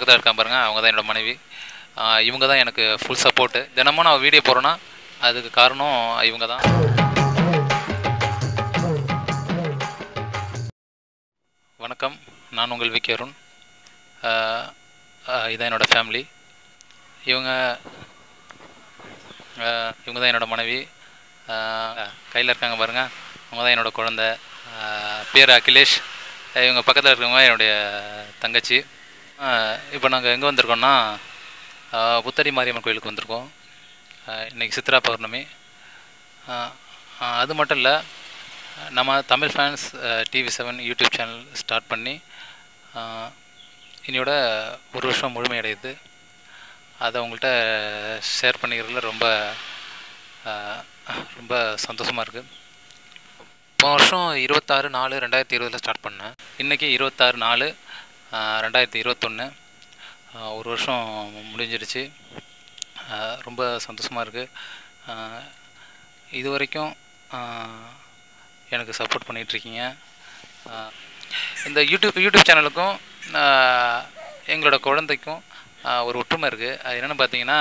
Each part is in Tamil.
பக்கத்தில் இருக்காங்க பாருங்கள் அவங்க தான் என்னோட மனைவி ஆஹ் இவங்க தான் எனக்கு ஃபுல் சப்போர்ட்டு தினமும் நான் வீடியோ போடுறேன்னா அதுக்கு காரணம் இவங்க தான் வணக்கம் நான் உங்கள் விக்கி அருண் ஆஹ் ஆஹ் இதான் என்னோடய ஃபேமிலி இவங்க ஆஹ் இவங்க தான் என்னோடய மனைவி கையில் இருக்காங்க பாருங்கள் அவங்க தான் என்னோடய குழந்த ஆஹ் பேர் அகிலேஷ் ஆஹ் இவங்க பக்கத்தில் இருக்கிறவங்க என்னுடைய தங்கச்சி இப்போ நாங்கள் எங்கே வந்திருக்கோம்னா ஆஹ் புத்தடி மாரியம்மன் கோயிலுக்கு வந்திருக்கோம் ஆஹ் இன்னைக்கு சித்ரா பௌர்ணமி ஆஹ் ஆஹ் அது மட்டும் இல்லை நம்ம Tamil fans TV seven YouTube channel start பண்ணி ஆஹ் இன்னையோட ஒரு வருஷம் முழுமையடையுது அதை உங்கள்கிட்ட ஷேர் பண்ணிக்கிறதுல ரொம்ப ஆஹ் ரொம்ப சந்தோஷமாக இருக்குது போன வருஷம் இருபத்தாறு நாலு ரெண்டாயிரத்தி இருபதில் ஸ்டார்ட் பண்ணேன் இன்றைக்கி இருபத்தாறு நாலு ஆஹ் ரெண்டாயிரத்தி இருபத்தொன்று ஒரு வருஷம் முடிஞ்சிருச்சு ஆஹ் ரொம்ப சந்தோஷமாக இருக்குது இது வரைக்கும் ஆஹ் எனக்கு சப்போர்ட் பண்ணிகிட்ருக்கீங்க இந்த யூடியூப் யூடியூப் சேனலுக்கும் ஆஹ் எங்களோட குழந்தைக்கும் ஆஹ் ஒரு ஒற்றுமை இருக்குது அது என்னென்னு பார்த்தீங்கன்னா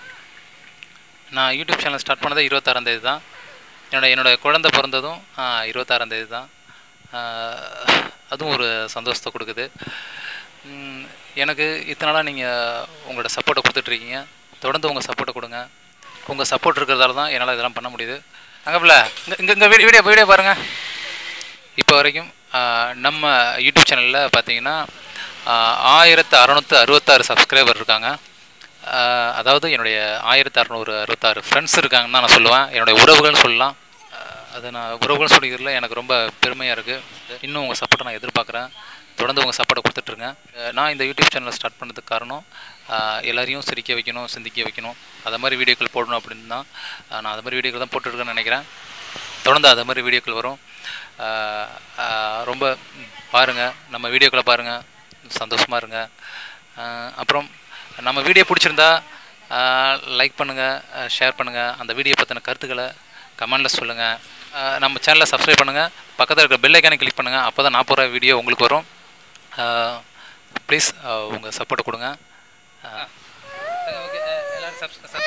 நான் யூடியூப் சேனல் ஸ்டார்ட் பண்ணதே இருபத்தாறாம் தேதி தான் என்னோட என்னோட குழந்தை பிறந்ததும் ஆஹ் இருபத்தாறாம் தேதி தான் ஆஹ் அதுவும் ஒரு சந்தோஷத்தை கொடுக்குது உம், எனக்கு இத்தனை நாளாக நீங்கள் உங்களோட சப்போர்ட்டை கொடுத்துட்ருக்கீங்க தொடர்ந்து உங்கள் சப்போர்ட்டை கொடுங்க உங்கள் சப்போர்ட் இருக்கிறதால தான் என்னால் இதெல்லாம் பண்ண முடியுது அங்கே பிள்ளை இங்கே இங்கே இங்கே வீடியோ வீடியோ பாருங்கள் இப்போ வரைக்கும் ஆஹ், நம்ம யூடியூப் சேனலில் பார்த்தீங்கன்னா ஆயிரத்து அறநூற்று அறுபத்தாறு சப்ஸ்கிரைபர் இருக்காங்க ஆஹ், அதாவது என்னுடைய ஆயிரத்து அறநூறு அறுபத்தாறு ஃப்ரெண்ட்ஸ் இருக்காங்கன்னு தான் நான் சொல்லுவேன் என்னுடைய உறவுகள்னு சொல்லலாம் ஆஹ், அதை நான் உறவுகள் சொல்லிக்கிறதுல எனக்கு ரொம்ப பெருமையாக இருக்குது இன்னும் உங்கள் சப்போர்ட்டை நான் எதிர்பார்க்குறேன் தொடர்ந்து உங்கள் சப்போர்ட்டை கொடுத்துட்ருங்க அஹ், நான் இந்த யூடியூப் சேனலை ஸ்டார்ட் பண்ணதுக்கு காரணம் ஆஹ், எல்லாரையும் சிரிக்க வைக்கணும் சிந்திக்க வைக்கணும் அதை மாதிரி வீடியோக்கள் போடணும் அப்படின்னு தான் ஆஹ், நான் அது மாதிரி வீடியோக்கள் தான் போட்டுருக்கேன்னு நினைக்கிறேன் தொடர்ந்து அது மாதிரி வீடியோக்கள் வரும் ஆஹ் ஆஹ் ரொம்ப பாருங்கள் நம்ம வீடியோக்களை பாருங்கள் சந்தோஷமாக இருங்க ஆஹ் அப்புறம் நம்ம வீடியோ பிடிச்சிருந்தா லைக் பண்ணுங்கள் ஷேர் பண்ணுங்கள் அந்த வீடியோ பற்றின கருத்துக்களை கமெண்டில் சொல்லுங்கள் நம்ம சேனலை சப்ஸ்கிரைப் பண்ணுங்கள் பக்கத்தில் இருக்கிற பெல் ஐக்கானை கிளிக் பண்ணுங்கள் அப்போ தான் நான் போகிற வீடியோ உங்களுக்கு வரும் ப்ளீஸ் உங்கள் சப்போர்ட்டை கொடுங்க ஓகே எல்லோரும்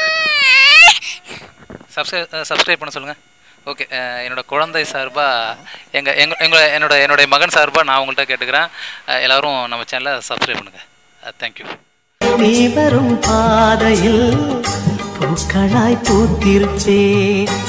சப்ஸ்கிரைப் சப்ஸ்கிரைப் பண்ண சொல்லுங்கள் ஓகே என்னோட குழந்தை சார்பாக எங்கள் எங்கள் எங்களை என்னோட என்னுடைய மகன் சார்பாக நான் உங்கள்கிட்ட கேட்டுக்கிறேன் அஹ் எல்லாரும் நம்ம சேனலை சப்ஸ்கிரைப் பண்ணுங்கள் தேங்க்யூ நீ வரும் பாதையில் பூக்களாய் பூத்திருப்பேன்